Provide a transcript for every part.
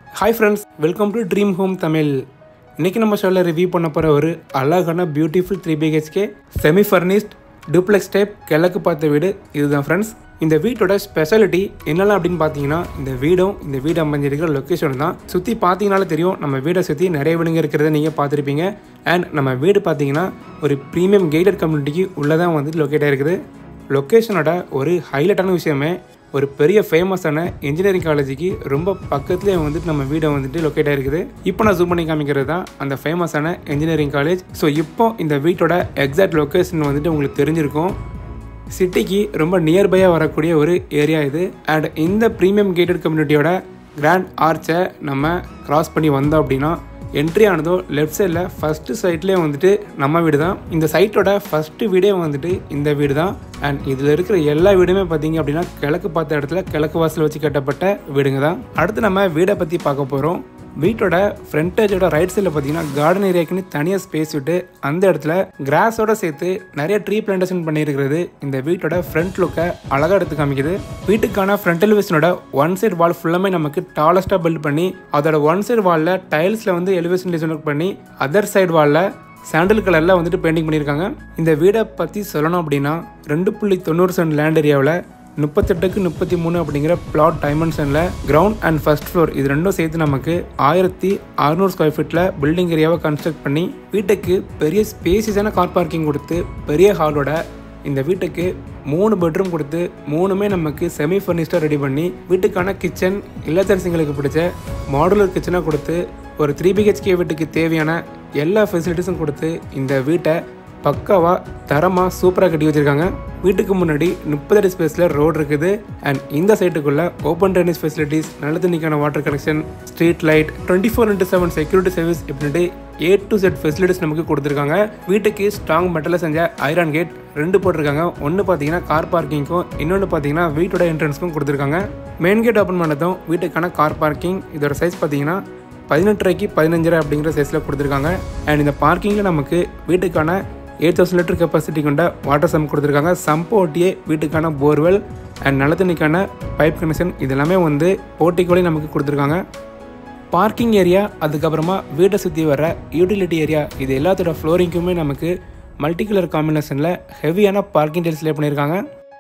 hi friends welcome to dream home Tamil இன்றைக்கி நம்ம ஷோவில் ரிவ்யூ பண்ண போகிற ஒரு அழகான beautiful three BHK semi furnished duplex type கிழக்கு பார்த்த வீடு இதுதான் ஃப்ரெண்ட்ஸ் இந்த வீட்டோட ஸ்பெஷாலிட்டி என்னெல்லாம் அப்படின்னு பார்த்தீங்கன்னா இந்த வீடும் இந்த வீடு அமைஞ்சிருக்கிற லொக்கேஷன் தான் சுற்றி பார்த்தீங்கனாலே தெரியும் நம்ம வீடை சுற்றி நிறைய வீடுங்க இருக்கிறத நீங்கள் பார்த்துருப்பீங்க அண்ட் நம்ம வீடு பார்த்தீங்கன்னா ஒரு ப்ரீமியம் கேட்டட் கம்யூனிட்டிக்கு உள்ளே தான் வந்து லொக்கேட் ஆகிருக்குது லொக்கேஷனோட ஒரு ஹைலைட்டான விஷயமே ஒரு பெரிய ஃபேமஸான இன்ஜினியரிங் காலேஜுக்கு ரொம்ப பக்கத்துலேயே வந்துட்டு நம்ம வீடை வந்துட்டு லொக்கேட் ஆயிருக்குது இப்போ நான் ஜூம் பண்ணி காமிக்கிறது தான் அந்த ஃபேமஸான இன்ஜினியரிங் காலேஜ் ஸோ இப்போ இந்த வீட்டோட எக்ஸாக்ட் லொக்கேஷன் வந்துட்டு உங்களுக்கு தெரிஞ்சிருக்கும் சிட்டிக்கு ரொம்ப நியர்பையாக வரக்கூடிய ஒரு ஏரியா இது அண்ட் இந்த ப்ரீமியம் கேட்டட் கம்யூனிட்டியோட கிராண்ட் ஆர்ச்சை நம்ம கிராஸ் பண்ணி வந்தோம் அப்படின்னா என்ட்ரி ஆனதோ லெஃப்ட் சைடில் ஃபஸ்ட்டு சைட்லேயே வந்துட்டு நம்ம வீடு தான் இந்த சைட்டோட ஃபஸ்ட்டு வீடே வந்துட்டு இந்த வீடு தான் அண்ட் இதில் இருக்கிற எல்லா வீடுமே பார்த்தீங்க அப்படின்னா கிழக்கு பார்த்த இடத்துல கிழக்கு வாசல் வச்சு கட்டப்பட்ட வீடுங்க தான் அடுத்து நம்ம வீடை பற்றி பார்க்க போகிறோம் வீட்டோட ஃப்ரண்டேஜோட ரைட் சைடில் பார்த்தீங்கன்னா கார்டன் ஏரியாக்குன்னு தனியாக ஸ்பேஸ் விட்டு அந்த இடத்துல கிராஸோட சேர்த்து நிறைய ட்ரீ பிளான்டேஷன் பண்ணியிருக்கிறது இந்த வீட்டோட ஃப்ரண்ட் லுக்கை அழகாக எடுத்து காமிக்குது வீட்டுக்கான ஃப்ரண்ட் எலிவேஷனோட ஒன் சைடு வால் ஃபுல்லாமே நமக்கு டாலஸ்ட்டாக பில்ட் பண்ணி அதோட ஒன் சைடு வாலில் டைல்ஸில் வந்து எலிவேஷன் டிசைன் ஒர்க் பண்ணி அதர் சைடு வாலில் சாண்டில் கலரில் வந்துட்டு பெயிண்டிங் பண்ணியிருக்காங்க இந்த வீடை பற்றி சொல்லணும் அப்படின்னா ரெண்டு புள்ளி தொண்ணூறு சென்ட் லேண்ட் ஏரியாவில் முப்பத்தெட்டுக்கு முப்பத்தி மூணு அப்படிங்கிற பிளாட் டைமென்ஷனில் கிரவுண்ட் அண்ட் ஃபர்ஸ்ட் ஃப்ளோர் இது ரெண்டும் சேர்த்து நமக்கு ஆயிரத்தி அறுநூறு ஸ்கொயர் ஃபீட்டில் பில்டிங் ஏரியாவை கன்ஸ்ட்ரக்ட் பண்ணி வீட்டுக்கு பெரிய ஸ்பேசியஸான கார் பார்க்கிங் கொடுத்து பெரிய ஹாலோட இந்த வீட்டுக்கு மூணு பெட்ரூம் கொடுத்து மூணுமே நமக்கு செமி ஃபர்னிஸ்டாக ரெடி பண்ணி வீட்டுக்கான கிச்சன் இல்லத்தரசிங்களுக்கு பிடிச்ச மாடுலர் கிச்சனாக கொடுத்து ஒரு த்ரீ பிஹெச்கே வீட்டுக்கு தேவையான எல்லா ஃபெசிலிட்டிஸும் கொடுத்து இந்த வீட்டை பக்காவாக தரமாக சூப்பராக கட்டி வச்சுருக்காங்க வீட்டுக்கு முன்னாடி முப்பது அடி ஸ்பேஸில் ரோடு இருக்குது அண்ட் இந்த சைட்டுக்குள்ளே ஓப்பன் ட்ரைனேஜ் ஃபெசிலிட்டிஸ் நல்ல தண்ணிக்கான water connection street light twenty four into seven security service இப்படின்ட்டு ஏ டு செட் ஃபெசிலிட்டிஸ் நமக்கு கொடுத்துருக்காங்க வீட்டுக்கு ஸ்ட்ராங் மெட்டலில் செஞ்ச ஐரான் கேட் ரெண்டு போட்டிருக்காங்க ஒன்று பார்த்தீங்கன்னா கார் பார்க்கிங்க்கும் இன்னொன்று பார்த்தீங்கன்னா வீட்டோட என்ட்ரன்ஸ்க்கும் கொடுத்துருக்காங்க மெயின் கேட் ஓப்பன் பண்ணதும் வீட்டுக்கான கார் பார்க்கிங் இதோட சைஸ் பார்த்தீங்கன்னா பதினெட்டரைக்கு பதினஞ்சரை அப்படிங்கிற சைஸில் கொடுத்துருக்காங்க அண்ட் இந்த பார்க்கிங்கில் நமக்கு வீட்டுக்கான எயிட் தௌசண்ட் லிட்டர் கெப்பாசிட்டி கொண்ட வாட்டர் சம் கொடுத்துருக்காங்க சம்பு ஓட்டியே வீட்டுக்கான போர்வெல் அண்ட் நல்ல தண்ணிக்கான பைப் கனெக்ஷன் இதெல்லாமே வந்து போட்டிக்கோலே நமக்கு கொடுத்துருக்காங்க பார்க்கிங் ஏரியா அதுக்கப்புறமா வீட்டை சுற்றி வர யூட்டிலிட்டி ஏரியா இது எல்லாத்தோட ஃப்ளோரிங்க்குமே நமக்கு மல்டி கலர் காம்பினேஷனில் ஹெவியான பார்க்கிங் டைல்ஸ் லே பண்ணியிருக்காங்க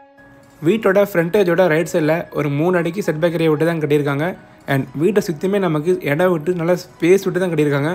வீட்டோட ஃப்ரண்டேஜோட ரைட் சைடில் ஒரு மூணு அடிக்கு செட்பேக் ஏரியா விட்டு தான் கட்டியிருக்காங்க அண்ட் வீட்டை சுற்றியுமே நமக்கு இடம் விட்டு நல்லா ஸ்பேஸ் விட்டு தான் கட்டியிருக்காங்க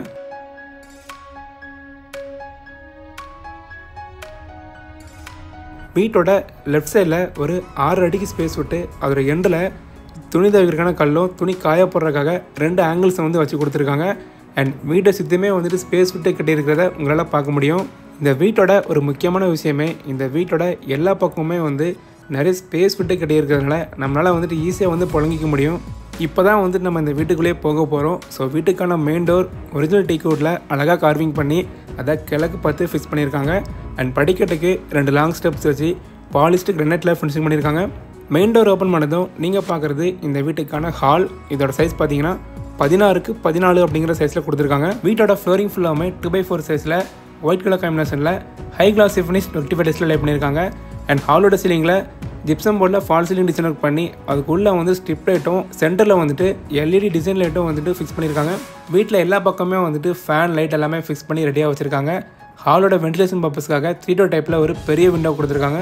வீட்டோட லெஃப்ட் சைடில் ஒரு ஆறு அடிக்கு ஸ்பேஸ் விட்டு அதோட எண்டில் துணி துவைக்கிறதுக்கான கல்லும் துணி காய போடுறதுக்காக ரெண்டு ஆங்கிள்ஸை வந்து வச்சு கொடுத்துருக்காங்க அண்ட் வீட்டை சுற்றியுமே வந்துட்டு ஸ்பேஸ் விட்டு கட்டியிருக்கிறத உங்களால் பார்க்க முடியும் இந்த வீட்டோட ஒரு முக்கியமான விஷயமே இந்த வீட்டோட எல்லா பக்கமுமே வந்து நிறைய ஸ்பேஸ் விட்டு கட்டியிருக்கிறதுனால நம்மளால் வந்துட்டு ஈஸியாக வந்து புழங்கிக்க முடியும் இப்போ தான் வந்துட்டு நம்ம இந்த வீட்டுக்குள்ளேயே போக போகிறோம் ஸோ வீட்டுக்கான மெயின் டோர் ஒரிஜினல் டீக்வுட்டில் அழகாக கார்விங் பண்ணி அதை கிழக்கு பார்த்து ஃபிக்ஸ் பண்ணியிருக்காங்க அண்ட் படிக்கட்டுக்கு ரெண்டு லாங் ஸ்டெப்ஸ் வச்சு பாலிஸ்டு கிரனைட்டில் ஃபினிஷிங் பண்ணியிருக்காங்க மெயின் டோர் ஓப்பன் பண்ணதும் நீங்கள் பார்க்குறது இந்த வீட்டுக்கான ஹால் இதோட சைஸ் பார்த்தீங்கன்னா பதினாறுக்கு பதினாலு அப்படிங்கிற சைஸில் கொடுத்துருக்காங்க வீட்டோட ஃப்ளோரிங் ஃபுல்லாமே டூ பை ஃபோர் சைஸில் ஒயிட் கலர் காம்பினேஷனில் ஹை கிளாஸ் ஃபினிஷ் நொட்டிஃபை டிஸ்பிளே லைட் பண்ணியிருக்காங்க அண்ட் ஹாலோட சீலிங்கில் ஜிப்சம் போர்டில் ஃபால் சீலிங் டிசைன் ஒர்க் பண்ணி அதுக்குள்ளே வந்து ஸ்ட்ரிப் லைட்டும் சென்டரில் வந்துட்டு எல்இடி டிசைன் லைட்டும் வந்துட்டு ஃபிக்ஸ் பண்ணியிருக்காங்க வீட்டில் எல்லா பக்கமே வந்துட்டு ஃபேன் லைட் எல்லாமே ஃபிக்ஸ் பண்ணி ரெடியாக வச்சுருக்காங்க ஹாலோட வென்டிலேஷன் பர்பஸ்க்காக த்ரீ டோர் டைப்பில் ஒரு பெரிய விண்டோ கொடுத்துருக்காங்க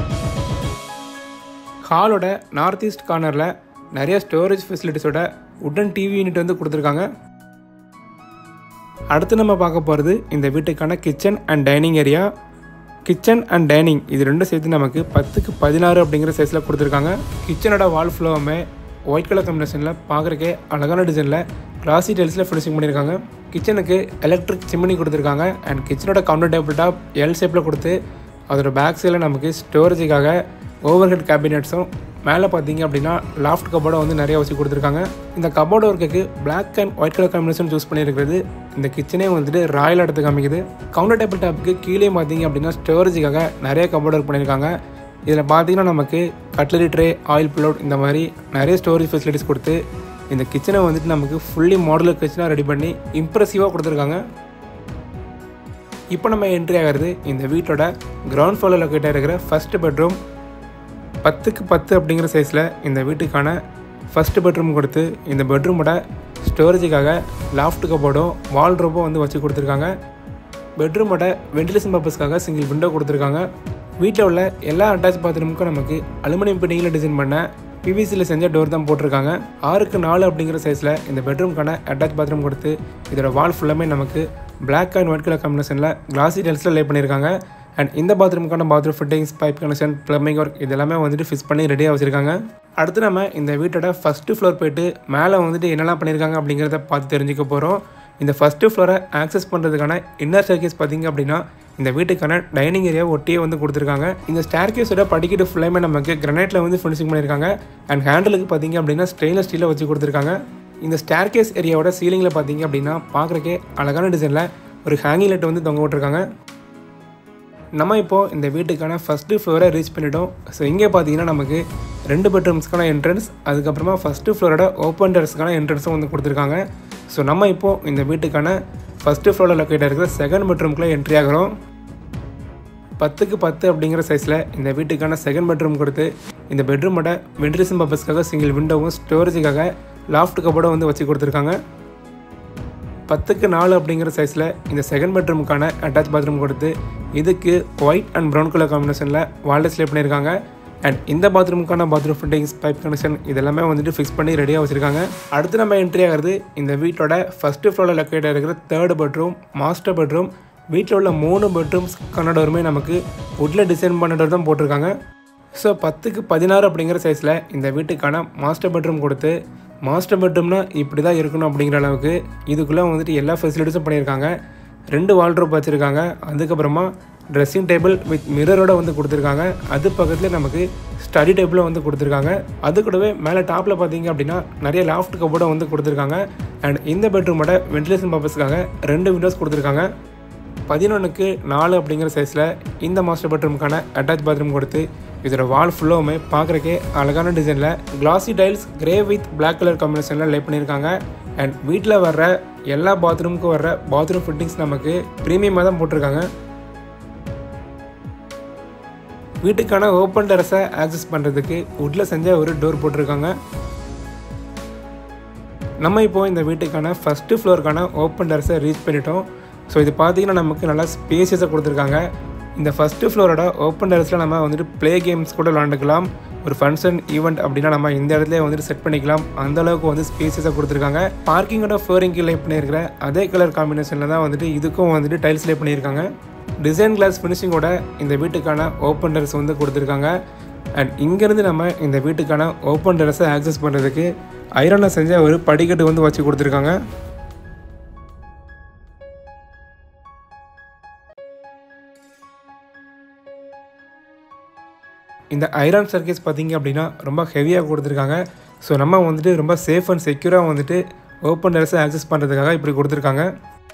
ஹாலோட நார்த் ஈஸ்ட் கார்னரில் நிறைய ஸ்டோரேஜ் ஃபெசிலிட்டிஸோட உடன் டிவி யூனிட் வந்து கொடுத்துருக்காங்க அடுத்து நம்ம பார்க்க போகிறது இந்த வீட்டுக்கான kitchen and dining area kitchen and dining இது ரெண்டும் சேர்த்து நமக்கு பத்துக்கு பதினாறு அப்படிங்கிற சைஸில் கொடுத்துருக்காங்க கிச்சனோட வால் ஃப்ளோவுமே ஒயிட் கலர் காம்பினேஷனில் பார்க்குறக்கே அழகான டிசைனில் கிளாசி டைல்ஸில் ஃபினிஷிங் பண்ணியிருக்காங்க கிச்சனுக்கு எலக்ட்ரிக் சிம்னி கொடுத்துருக்காங்க அண்ட் கிச்சனோட கவுண்டர் டேபிள் டாப் எல் ஷேப்பில் கொடுத்து அதோட பேக் சைடில் நமக்கு ஸ்டோரேஜுக்காக ஓவர் ஹெட் கேபினெட்ஸும் மேலே பார்த்தீங்க அப்படின்னா லாஃப்ட் கபோர்டை வந்து நிறைய வச்சு கொடுத்துருக்காங்க இந்த கபோர்டு ஒர்க்குக்கு black and white colour combination choose பண்ணியிருக்கிறது இந்த கிச்சனே வந்துட்டு ராயல் எடுத்து காமிக்குது கவுண்டர் டேபிள் டாப்புக்கு கீழே பார்த்தீங்க அப்படின்னா ஸ்டோரேஜுக்காக நிறைய கபோர்டு ஒர்க் பண்ணியிருக்காங்க இதில் பார்த்தீங்கன்னா நமக்கு கட்லரி ட்ரே ஆயில் பிளோட் இந்த மாதிரி நிறைய ஸ்டோரேஜ் ஃபெசிலிட்டிஸ் கொடுத்து இந்த கிச்சனை வந்துட்டு நமக்கு ஃபுல்லி மாடலர் கிச்சனாக ரெடி பண்ணி இம்ப்ரெசிவாக கொடுத்துருக்காங்க இப்போ நம்ம என்ட்ரி ஆகிறது இந்த வீட்டோட கிரவுண்ட் ஃப்ளோரில் லொக்கேட்டாக இருக்கிற ஃபஸ்ட்டு பெட்ரூம் பத்துக்கு பத்து அப்படிங்கிற சைஸில் இந்த வீட்டுக்கான ஃபஸ்ட்டு பெட்ரூம் கொடுத்து இந்த பெட்ரூமோட ஸ்டோரேஜுக்காக லாஃப்ட் கபோர்டும் வால் ரோப்பும் வந்து வச்சு கொடுத்துருக்காங்க பெட்ரூமோட வென்டிலேஷன் பர்பஸ்க்காக சிங்கிள் விண்டோ கொடுத்துருக்காங்க வீட்டில் உள்ள எல்லா அட்டாச் பாத்ரூமுக்கும் நமக்கு அலுமினியம் பின்னிங்கில் டிசைன் பண்ண பிவிசியில் செஞ்ச டோர் தான் போட்டிருக்காங்க ஆறுக்கு நாலு அப்படிங்கிற சைஸில் இந்த பெட்ரூம்க்கான அட்டாச் பாத்ரூம் கொடுத்து இதோட வால் ஃபுல்லாமே நமக்கு பிளாக் அண்ட் ஒயிட் கலர் காம்பினேஷனில் கிளாசி டெல்ஸில் லே பண்ணியிருக்காங்க அண்ட் இந்த பாத்ரூமுக்கான bathroom fittings pipe connection plumbing work இது எல்லாமே வந்துட்டு ஃபிக்ஸ் பண்ணி ரெடியாக வச்சுருக்காங்க அடுத்து நம்ம இந்த வீட்டோட ஃபஸ்ட்டு ஃப்ளோர் போயிட்டு மேலே வந்துட்டு என்னெல்லாம் பண்ணியிருக்காங்க அப்படிங்கிறத பார்த்து தெரிஞ்சுக்க போகிறோம் இந்த ஃபஸ்ட்டு ஃப்ளோரை ஆக்சஸ் பண்ணுறதுக்கான இன்னர் ஸ்டேர்கேஸ் பார்த்தீங்க அப்படின்னா இந்த வீட்டுக்கான டைனிங் ஏரியா ஒட்டியே வந்து கொடுத்துருக்காங்க இந்த ஸ்டேர்கேஸோட படிக்கட்டு ஃபுல்லாமே நமக்கு கிரனைட்டில் வந்து ஃபினிஷிங் பண்ணியிருக்காங்க அண்ட் ஹேண்டலுக்கு பார்த்தீங்க அப்படின்னா ஸ்டெயின்லெஸ் ஸ்டீலில் வச்சு கொடுத்துருக்காங்க இந்த ஸ்டேர்கேஸ் ஏரியாவோட சீலிங்கில் பார்த்தீங்க அப்படின்னா பார்க்குறக்கே அழகான டிசைனில் ஒரு ஹேங்கிங் லைட் வந்து தொங்க விட்டுருக்காங்க நம்ம இப்போது இந்த வீட்டுக்கான ஃபஸ்ட்டு ஃப்ளோரை ரீச் பண்ணிட்டோம் ஸோ இங்கே பார்த்தீங்கன்னா நமக்கு ரெண்டு பெட்ரூம்ஸ்க்கான என்ட்ரன்ஸ் அதுக்கப்புறமா ஃபஸ்ட்டு ஃப்ளோரோட ஓப்பன் டெரஸ்க்கான என்ட்ரன்ஸும் வந்து கொடுத்துருக்காங்க ஸோ நம்ம இப்போது இந்த வீட்டுக்கான ஃபஸ்ட்டு ஃப்ளோரில் லொக்கேட் இருக்கிற செகண்ட் பெட்ரூம்குள்ளே என்ட்ரி ஆகிறோம் பத்துக்கு பத்து அப்படிங்கிற சைஸில் இந்த வீட்டுக்கான செகண்ட் பெட்ரூம் கொடுத்து இந்த பெட்ரூமோட வென்டிலேஷன் பர்பஸ்க்காக சிங்கிள் விண்டோவும் ஸ்டோரேஜுக்காக லாஃப்ட் கபோர்டும் வந்து வச்சு கொடுத்துருக்காங்க பத்துக்கு நாலு அப்படிங்கிற சைஸில் இந்த செகண்ட் பெட்ரூமுக்கான அட்டாச் பாத்ரூம் கொடுத்து இதுக்கு ஒயிட் அண்ட் ப்ரௌன் கலர் காம்பினேஷனில் வால் டிஸ்பிளே பண்ணியிருக்காங்க அண்ட் இந்த பாத்ரூமுக்கான பாத்ரூம் ஃபிட்டிங்ஸ் பைப் கனெக்ஷன் இதெல்லாமே வந்துட்டு ஃபிக்ஸ் பண்ணி ரெடியாக வச்சுருக்காங்க அடுத்து நம்ம என்ட்ரி ஆகிறது இந்த வீட்டோட ஃபஸ்ட்டு ஃப்ளோரில் லொக்கேட்டாக இருக்கிற தேர்ட் பெட்ரூம் மாஸ்டர் பெட்ரூம் வீட்டில் உள்ள மூணு பெட்ரூம்ஸ் கன்னடோருமே நமக்கு வுட்டில் டிசைன் பண்ண டோர் தான் போட்டிருக்காங்க ஸோ பத்துக்கு பதினாறு அப்படிங்கிற சைஸில் இந்த வீட்டுக்கான மாஸ்டர் பெட்ரூம் கொடுத்து மாஸ்டர் பெட்ரூம்னா இப்படி தான் இருக்கணும் அப்படிங்கிற அளவுக்கு இதுக்குள்ளே வந்துட்டு எல்லா ஃபெசிலிட்டிஸும் பண்ணியிருக்காங்க ரெண்டு வால்ட்ரோப் வச்சுருக்காங்க அதுக்கப்புறமா ட்ரெஸ்ஸிங் டேபிள் வித் மிரரோட வந்து கொடுத்துருக்காங்க அது பக்கத்தில் நமக்கு ஸ்டடி டேபிளும் வந்து கொடுத்துருக்காங்க அது கூடவே மேலே டாப்பில் பார்த்தீங்க அப்படின்னா நிறைய லாஃப்ட் கபோர்டும் வந்து கொடுத்துருக்காங்க அண்ட் இந்த பெட்ரூமோட வென்டிலேஷன் பர்பஸ்க்காக ரெண்டு விண்டோஸ் கொடுத்துருக்காங்க பதினொன்றுக்கு நாலு அப்படிங்கிற சைஸில் இந்த மாஸ்டர் பெட்ரூமுக்கான அட்டாச் பாத்ரூம் கொடுத்து இதோட வால் ஃபுல்லாவுமே பார்க்குறக்கே அழகான டிசைனில் classy tiles grey with black colour காம்பினேஷனில் லே பண்ணியிருக்காங்க அண்ட் வீட்டில் வர்ற எல்லா பாத்ரூமுக்கும் வர்ற பாத்ரூம் ஃபிட்டிங்ஸ் நமக்கு ப்ரீமியமாக தான் போட்டிருக்காங்க வீட்டுக்கான ஓப்பன் டெரஸை ஆக்சஸ் பண்ணுறதுக்கு வுட்டில் செஞ்ச ஒரு டோர் போட்டிருக்காங்க நம்ம இப்போ இந்த வீட்டுக்கான ஃபஸ்ட்டு ஃப்ளோருக்கான ஓப்பன் டெரஸை ரீச் பண்ணிட்டோம் ஸோ இது பார்த்தீங்கன்னா நமக்கு நல்லா ஸ்பேசியஸாக கொடுத்துருக்காங்க இந்த ஃபஸ்ட்டு ஃப்ளோரோட ஓப்பன் டெரஸில் நம்ம வந்துட்டு ப்ளே கேம்ஸ் கூட விளாண்டுக்கலாம் ஒரு ஃபங்க்ஷன் ஈவெண்ட் அப்படின்னா நம்ம இந்த இடத்துல வந்துட்டு செட் பண்ணிக்கலாம் அந்த அளவுக்கு வந்து ஸ்பேசியஸாக கொடுத்துருக்காங்க பார்க்கிங்கோட ஃப்ளோரிங் லே பண்ணியிருக்கிற அதே கலர் காம்பினேஷனில் தான் வந்துட்டு இதுக்கும் வந்துட்டு டைல்ஸ் லே பண்ணியிருக்காங்க டிசைன் கிளாஸ் ஃபினிஷிங்கோட இந்த வீட்டுக்கான ஓப்பன் டெரஸ் வந்து கொடுத்துருக்காங்க அண்ட் இங்கேருந்து நம்ம இந்த வீட்டுக்கான ஓப்பன் டெரஸை ஆக்சஸ் பண்ணுறதுக்கு ஐரனில் செஞ்ச ஒரு படிக்கட்டு வந்து வச்சு கொடுத்துருக்காங்க இந்த ஐரான் சர்க்கேஸ் பார்த்தீங்க அப்படின்னா ரொம்ப ஹெவியாக கொடுத்துருக்காங்க ஸோ நம்ம வந்துட்டு ரொம்ப சேஃப் அண்ட் செக்யூராக வந்துட்டு ஓப்பன் டெரஸை ஆக்சஸ் பண்ணுறதுக்காக இப்படி கொடுத்துருக்காங்க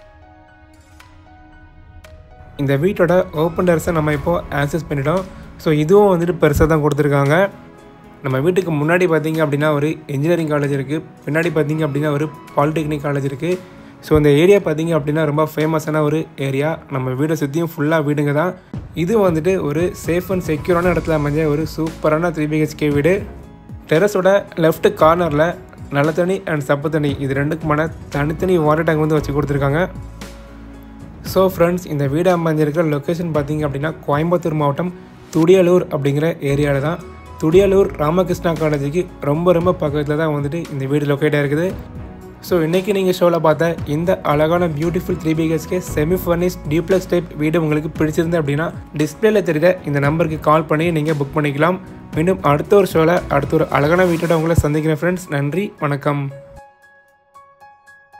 இந்த வீட்டோட ஓப்பன் டெரஸை நம்ம இப்போது ஆக்சஸ் பண்ணிட்டோம் ஸோ இதுவும் வந்துட்டு பெருசாக தான் கொடுத்துருக்காங்க நம்ம வீட்டுக்கு முன்னாடி பார்த்தீங்க அப்படின்னா ஒரு இன்ஜினியரிங் காலேஜ் இருக்குது பின்னாடி பார்த்தீங்க அப்படின்னா ஒரு பாலிடெக்னிக் காலேஜ் இருக்குது ஸோ இந்த ஏரியா பார்த்தீங்க அப்படின்னா ரொம்ப ஃபேமஸான ஒரு ஏரியா நம்ம வீடை சுற்றியும் ஃபுல்லாக வீடுங்க தான் இது வந்துட்டு ஒரு சேஃப் அண்ட் செக்யூரான இடத்துல அமைஞ்ச ஒரு சூப்பரான த்ரீ பிஹெச்கே வீடு டெரஸோட லெஃப்ட் கார்னரில் நல்ல தண்ணி அண்ட் சப்பு தண்ணி இது ரெண்டுக்குமான தனித்தனி வாட்டர் டேங்க் வந்து வச்சு கொடுத்துருக்காங்க ஸோ ஃப்ரெண்ட்ஸ் இந்த வீடு அமைஞ்சிருக்கிற லொக்கேஷன் பார்த்தீங்க அப்படின்னா கோயம்புத்தூர் மாவட்டம் துடியலூர் அப்படிங்கிற ஏரியாவில் தான் துடியலூர் ராமகிருஷ்ணா காலேஜுக்கு ரொம்ப ரொம்ப பக்கத்தில் தான் வந்துட்டு இந்த வீடு லொக்கேட்டாக இருக்குது ஸோ இன்றைக்கி நீங்கள் ஷோவில் பார்த்த இந்த அழகான beautiful three BHK semi furnish duplex type வீடு உங்களுக்கு பிடிச்சிருந்து அப்படின்னா டிஸ்பிளேல தெரியுற இந்த நம்பருக்கு கால் பண்ணி நீங்கள் புக் பண்ணிக்கலாம் மீண்டும் அடுத்த ஒரு ஷோவில் அடுத்த ஒரு அழகான வீட்டோட உங்களை சந்திக்கிறேன் ஃப்ரெண்ட்ஸ் நன்றி வணக்கம்